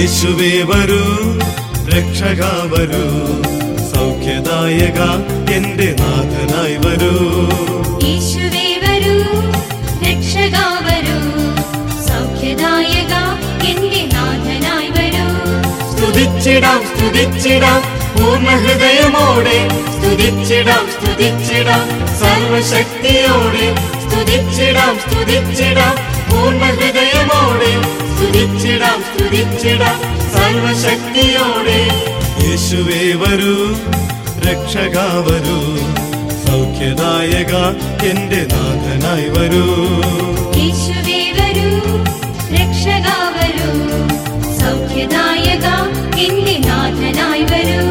യേശുവേ വരൂ രക്ഷക വരൂ സൗഖ്യദായക എന്റെ നാഥനായി വരൂ യേശുവേ വരൂ രക്ഷകാ വരൂ സൗഖ്യദായക എന്റെ നാഥനായി വരൂ സ്തുതിച്ചിടാം സ്തുതിച്ചിടാം പൂർണ്ണ ഹൃദയമോടെ സ്തുതിച്ചിടാം സ്തുതിച്ചിടാം സർവശക്തിയോടെ സ്തുതിച്ചിടാം സ്തുതിച്ചിടാം പൂർണ്ണ ഹൃദയമോടെ സ്തുതിച്ചിടാം സ്തുതിച്ചിടാം സർവശക്തിയോടെ യേശുവേ വരൂ രക്ഷക വരൂ സൗഖ്യദായക എന്റെ നാഥനായി വരൂ യേശുവേ വരൂ രക്ഷകാ വരൂ സൗഖ്യദായക എന്റെ നാഥനായി വരൂ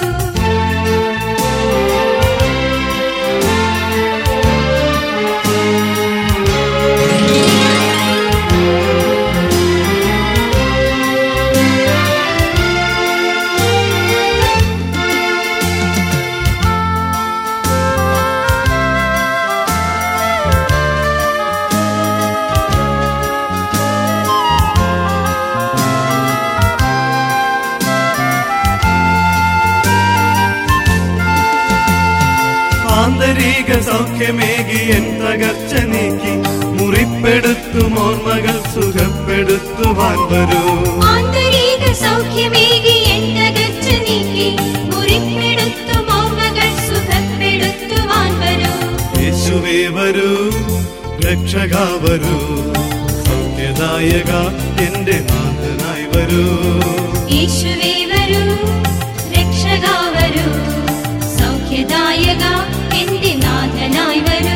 ആന്തരിക സൗഖ്യമേകി എൻ തകർച്ച നീക്കി മുറിപ്പെടുത്തും ഓർമ്മകൾ സുഖപ്പെടുത്തുവാൻ വരൂ ആന്തരിക സൗഖ്യമേകി എന്തകച്ച നീക്കി മുറിപ്പെടുത്തു ഓർമ്മകൾ സുഖപ്പെടുത്തുവാൻ വരൂ യേശുവേ വരൂ രക്ഷക വരൂ സൗഖ്യദായക എന്റെ നാഥനായി വരൂ യേശുവേ വരൂ രക്ഷകാ വരൂ സൗഖ്യദായക എന്റെ നാഥനായി വരൂ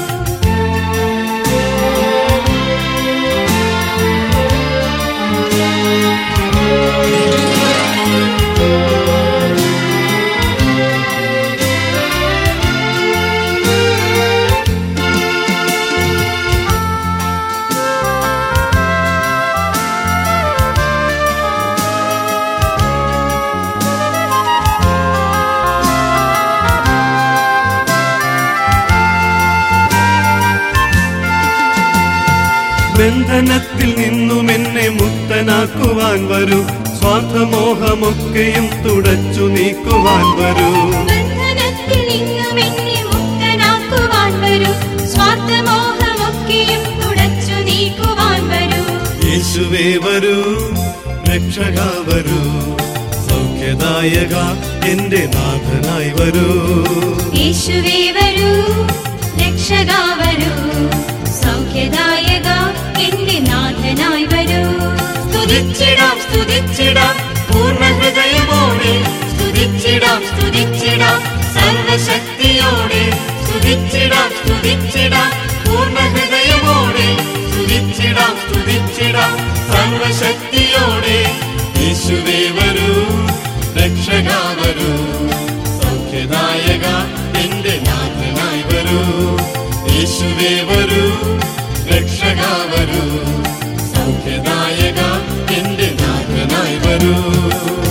ബന്ധനത്തിൽ നിന്നും എന്നെ മുക്തനാക്കുവാൻ വരൂ സ്വാർത്ഥമോഹമൊക്കെയും തുടച്ചു നീക്കുവാൻ വരൂ ബന്ധനത്തിൽ നിന്നും എന്നെ മുക്തനാക്കുവാൻ വരൂ സ്വാർത്ഥമോഹമൊക്കെയും തുടച്ചു നീക്കുവാൻ വരൂ യേശുവേ വരൂ രക്ഷക വരൂ സൗഖ്യദായക എന്റെ നാഥനായി വരൂ യേശുവേ വരൂ രക്ഷകാ വരൂ സൗഖ്യദായക എന്റെ നാഥനായി വരൂ സ്തുതിച്ചിടാം സ്തുതിച്ചിടാം പൂർണ്ണ ഹൃദയമോടെ സ്തുതിച്ചിടാം സ്തുതിച്ചിടാം സർവശക്തിയോടെ സ്തുതിച്ചിടാം സ്തുതിച്ചിടാം പൂർണ്ണ ഹൃദയമോടെ സ്തുതിച്ചിടാം സ്തുതിച്ചിടാം സർവശക്തിയോടെ യേശുവേ വരൂ രക്ഷക വരൂ സൗഖ്യദായക എന്റെ നാഥനായി വരൂ യേശുവേ വരൂ രക്ഷക വരൂ സൗഖ്യദായക എന്റെ നാഥനായി വരൂ